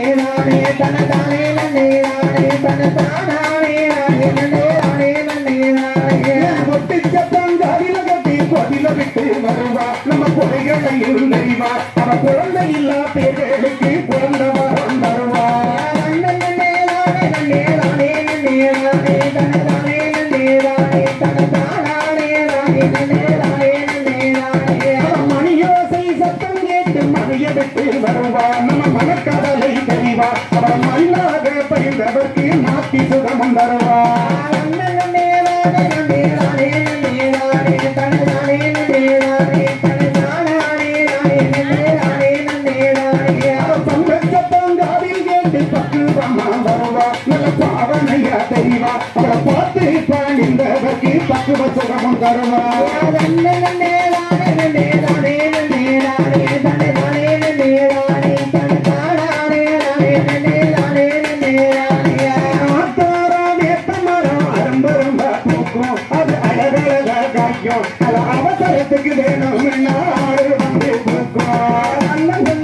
தானே தனதானே நன்னே தானே தனதானே நானே நன்னே தானே நன்னே தானே கொட்டி சத்தம் காதில கட்டி கொடில விட்டு வருவா நம்ம குறைகளையும் நெறிவா அவ குழந்தை இல்லா பேர்களுக்கு பிறந்த வரம் தருவா நன்னே நன்னே தானே நன்னே தானே நன்னே தானே தனதானே நன்னே தானே தனதானே நானே நன்னே தானே நன்னே தானே அவ மணியோசை சத்தம் கேட்டு மணிய விட்டு வருவா நம்ம மனக்கடலை தெரிவா அவ மண்ணாக பயின்றவர்க்கு நாட்டி சுகமும் தருவா பங்கச்சப்பங்காவில் கேட்டு பக்குவமா வருவா நல்ல பாவனையா தெரிவா அவளை பார்த்து பணிந்தவர்க்கு பக்குவ சுகமும் தருவா ஆத்தாரா வேப்ப மரம் அரும்பரும்ப பூக்கும் அது அழகழகா காய்க்கும் அது அவசரத்துக்கு வேணும்னா ஆறு வந்து பூக்கும்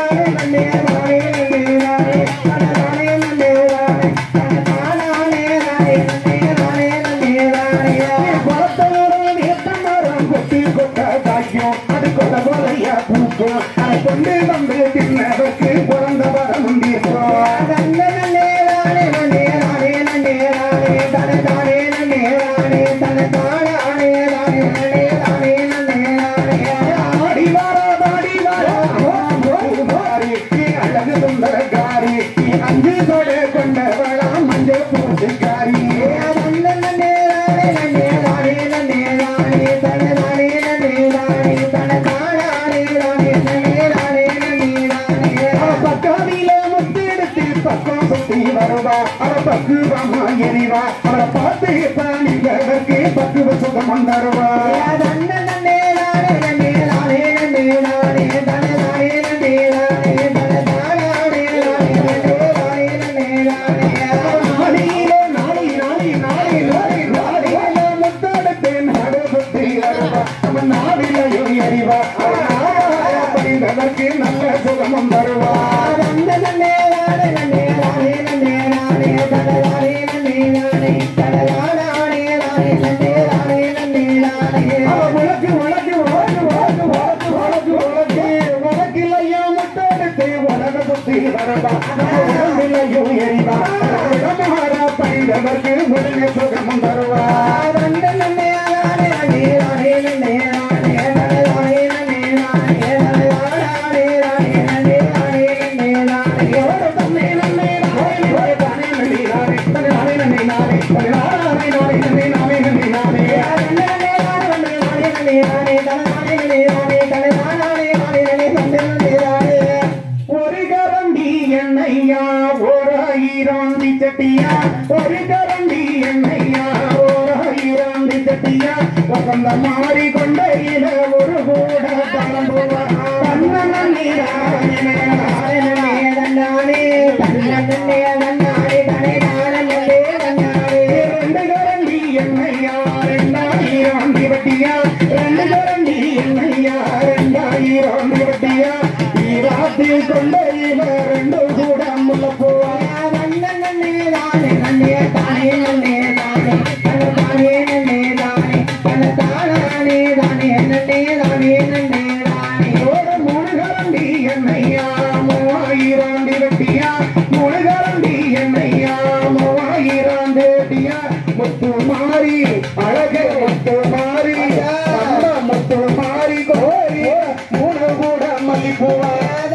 குளத்தோரம் வேப்ப மரம் கொட்டி கொட்ட காய்க்கும் அது கொட கொலையா பூக்கும் அதை கொண்டு வந்து தின்னவருக்கு பிறந்த வரம் தீர்க்கும் ஆடி வாரா பாடி வாரா மாரி அழகு சுந்தரக்காரி அஞ்சு கொடை கொண்டவளா மஞ்சள் பூசிக்காரி அவ பக்காவில முத்தெடுத்து பக்கம் சுத்தி வருவா அவ பக்குவமா எரிவா அவளை பார்த்து பணிகளுக்கு பக்குவ சுகமம் தருவா நாளில நாளி நாளி நாளி நாளி நாளில முத்தெடுத்து நடு சுத்தி வருவா நம்ம நாளிலையும் எரிவா பணிந்ததற்கு நல்ல சுகமம் தருவா அவ உனக்கு உனக்கு உனக்கு உனக்கு உனக்கு உனக்கு உனக்கு உனக்கில்லையா முத்தெடுத்து உலக சுத்தி வரவா உடம்பிலையும் எரிவா உடமாற பணிந்ததற்கு உடனே சுகமம் தருவா ஒரு கரண்டி எண்ணெய்யா ஓராயிரம் சட்டியா ஒரு கரண்டி எண்ணெய்யா ஓராயிரம் சட்டியா வசந்த மாறி கொண்டையில ஒரு கூட தளம்புவா கண்ணன் ரெண்டு கரண்டி எண்ணெய்யா ரெண்டாயிரம் வட்டியா ரெண்டு கரண்டி எண்ணெய்யா ரெண்டாயிரம் வட்டியா ஈராத்தில் கொண்டையில ரெண்டு கூட முல்லப்பூவா ஒரு மூணு கரண்டி எண்ணெய்யா மூவாயிரம் வட்டியா மூணு கரண்டி எண்ணெய்யா மூவாயிரம் வட்டியா முத்து மாறி அழகு முத்து மாறி அந்த முத்து மாறி கோரி மூணு கூட மல்லிப்பூவா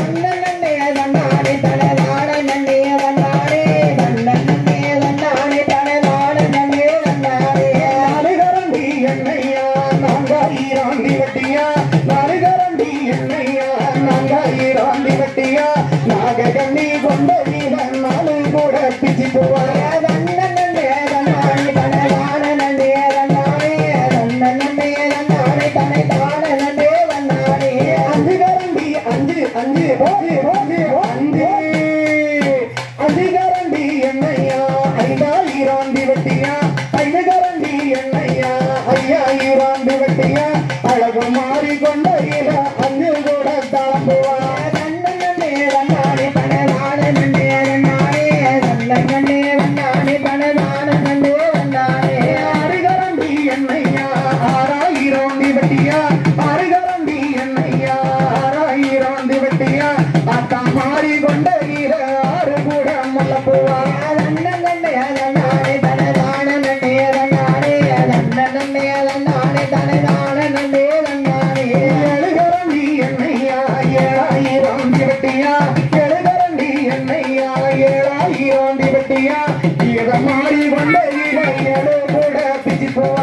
நாலு கரண்டி எண்ணெய்யா நான்காயிரம் வட்டியா நாலு கரண்டி எண்ணெய்யா நான்காயிரம் வட்டியா நாககண்ணி கொண்ட வீரன் நாலு கூட பிச்சு போவா அஞ்சு கரண்டி அஞ்சு அஞ்சு அஞ்சு அஞ்சு அஞ்சு அஞ்சு கரண்டி எண்ணெய்யா ஐந்தாயிரம் வட்டியா ஐந்து கரண்டி எண்ணெய்யா ஐயாயிரம் வட்டியா அழகு மாறி கொண்ட இல அஞ்சு கூட தாம்புவா தன்னே மாறி கொண்ட ஈர ஆறு கூட முல்லப்பூவா எழுகரண்டி என்னையா ஏழாயிரம் திரட்டியா எழுகரண்டி என்னையா ஏழாயிரம் திரட்டியா இத மாறி கொண்ட ஈர ஏழு கூட பிச்சு போவா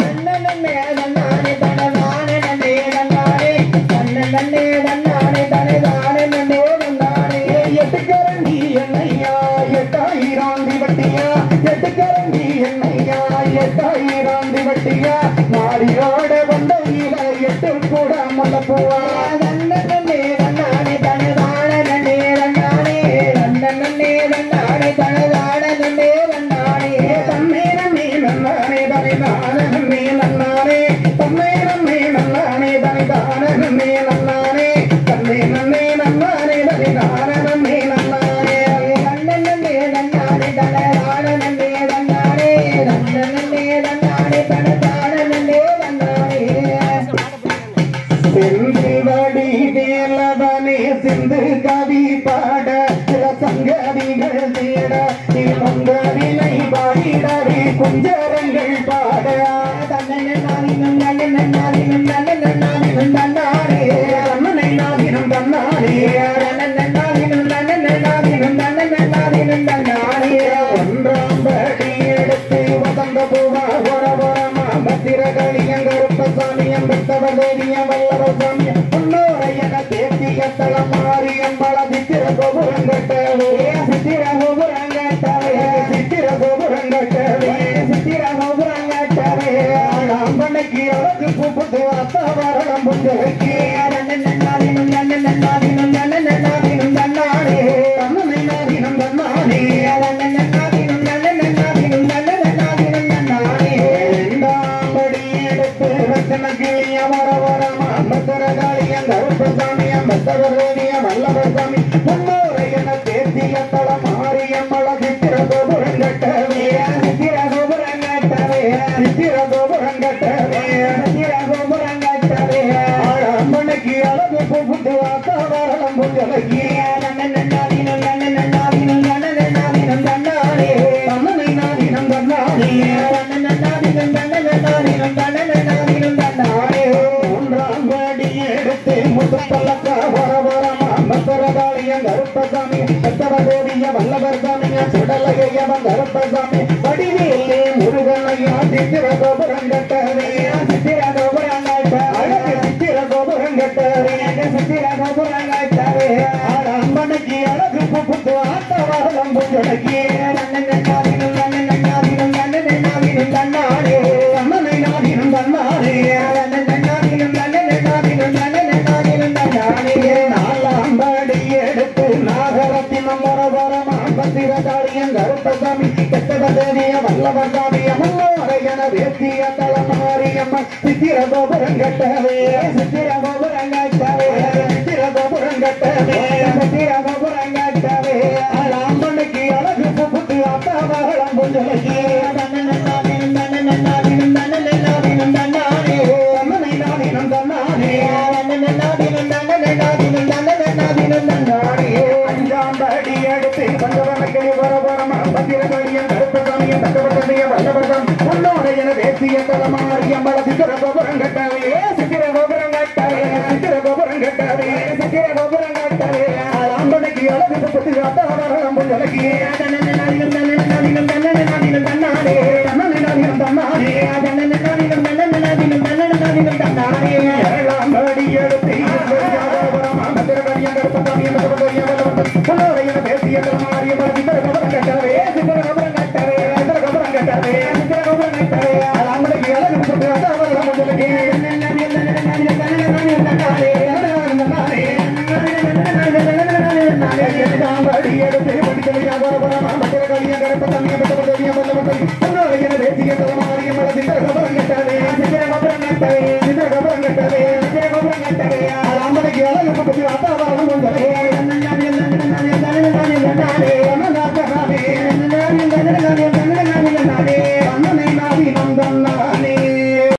எட்டுக்கரண்டி என்னையா எட்டாயிரம் திவட்டியா எட்டுக்கரண்டி என்னையா எட்டாயிரம் திவட்டியா மாடியோட வந்த இல எட்டு கூட முல்லப்பூவா தன்னை நன்னே நன்னானே தனை தானே நன்னே நன்னானே தன்னை நன்னே நன்னானே தனை தானே நன்னே நன்னானே தன்னை நன்னே நன்னானே தனை தானே நன்னே நன்னானே செந்திவடி வேலவனே சிந்து கவி பாட சில சங்கதிகள் தேட நீ பொங்கலினை பாடிடவே குஞ்சரங்கள் பாட அண்ணனை நாதினம் தன்னாரே ஒன்றாம் படி எடுத்து வசந்த பூவா வர வரமா பத்திர களியங்கருப்ப சாமியம் பெத்தவதேவியம் வல்லவ சாமியம் முன்னோரையன தேசிய தலம் மாறியம் பல சித்திர கோபுரங்கட்டவே சித்திர கோபுரங்கட்டவே சித்திர கோபுரங்கட்டவே சித்திர கோபுரங்கட்டவே ஆம்பனைக்கு அழகு கூப்பிட்டு அத்தாவரணம் புஞ்சலுக்கு தன்னனை நாதினம் தன்னானே இரண்டாம் படி எடுத்து ரத்தன கிளிய வர வரமா பத்தர காளியம் கருப்பசாமியம் பத்தவரேனியம் வல்லவசாமி முன்னோரை என தேசிய தளம் மாரியம் மல சித்திர கோபுரங்கட்டவே சித்திர கோபுரங்கட்டவே சித்திர கோபுரங்கட்டவே சித்திர கோபுரங்கட்டவே அம்மனுக்கு அழகு புகுந்து வாத்தாவரணம் புஞ்சலகி தன்னனை நாதினம் தன்னானே மூன்றாம் படி எடுத்து முத்துப்பல்லக்க வர வரமா பத்தரகாளியம் கருப்பசாமி பத்தரகோடிய வல்லவர் சாமிய சுடலகையவன் கருப்பசாமி வடிவேலே முருகனையா சித்திர கோபுரம் கட்டவே சித்திர கோபுரம் அழகு சித்திர கோபுரம் கட்டவே சித்திர கோபுரம் கட்டவே அம்பனுக்கு அழகு புத்து ஆட்டவாரம் புஞ்சடக்கி அம்மனை நாதினம் தன்னாரே நாலாம் படி எடுத்து நாகரத்தினம் வரவரமா பத்திரகாளியம் கருப்பசாமி கெட்டதேவிய வல்லவசாமி அம்மோரையன வேத்திய தலமாரியம்மன் சித்திர கோபுரம் கட்டவே சித்திர கோபுரம் கட்டவே சித்திர கோபுரம் கட்டவே சித்திர கோபுரம் கட்டவே அம்மனுக்கு அழகு புகுத்து அத்தாவரம் புஞ்சலகி அம்மனை நாதினம் தன்னானே அஞ்சாம் படி எடுத்து பஞ்சவனக்கை வரவரமா பத்திரகாளியம் கருப்பசாமியம் தக்கவசமியம் வல்லவசம் உன்னோடைய தேசிய தலமாரியம் பல சித்திர கோபுரம் கட்டவே சித்திர கோபுரம் கட்டவே சித்திர கோபுரம் கட்டவே சித்திர கோபுரம் கட்டவே அம்பனைக்கு அழகு புத்தி அத்தாவரம் புஞ்சலகி தன்னனை நாதினம் தன்னானே தன்னானே ஏழாம் படி எடுத்து வரவரமா பத்திரகாளியம் கருப்பசாமியம் தக்கவசமியம் வல்லவசம் உன்னோடைய தேசிய தலமாரியம் பல சித்திர கோபுரம் கட்டவே சித்திர கோபுரம் கட்டவே சித்திர கோபுரம் கட்டவே சித்திர கோபுரம் கட்டவே அம்பனைக்கு அழகு புத்தி அத்தாவரம் புஞ்சலகி தன்னானே